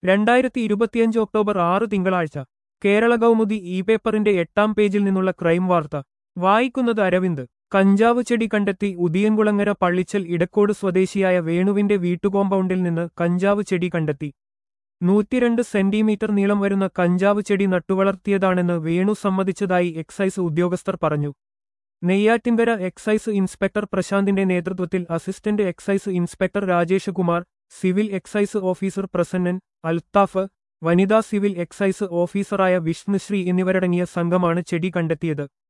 രണ്ടായിരത്തി ഇരുപത്തിയഞ്ച് ഒക്ടോബർ ആറ് തിങ്കളാഴ്ച കേരള കൗമുദി ഇ പേപ്പറിന്റെ എട്ടാം പേജിൽ നിന്നുള്ള ക്രൈം വാർത്ത വായിക്കുന്നത് അരവിന്ദ് കഞ്ചാവ് ചെടി കണ്ടെത്തി ഉദിയൻകുളങ്ങര പള്ളിച്ചൽ ഇടക്കോട് സ്വദേശിയായ വേണുവിന്റെ വീട്ടുകോമ്പൗണ്ടിൽ നിന്ന് കഞ്ചാവ് ചെടി കണ്ടെത്തി നൂറ്റിരണ്ട് സെന്റിമീറ്റർ നീളം വരുന്ന കഞ്ചാവ് ചെടി നട്ടുവളർത്തിയതാണെന്ന് വേണു സമ്മതിച്ചതായി എക്സൈസ് ഉദ്യോഗസ്ഥർ പറഞ്ഞു നെയ്യാറ്റിൻകര എക്സൈസ് ഇൻസ്പെക്ടർ പ്രശാന്തിന്റെ നേതൃത്വത്തിൽ assistant excise inspector Rajesh Kumar civil excise officer Prasannan Althaf വനിതാ സിവിൽ എക്സൈസ് ഓഫീസറായ വിഷ്ണുശ്രീ എന്നിവരടങ്ങിയ സംഘമാണ് ചെടി കണ്ടെത്തിയത്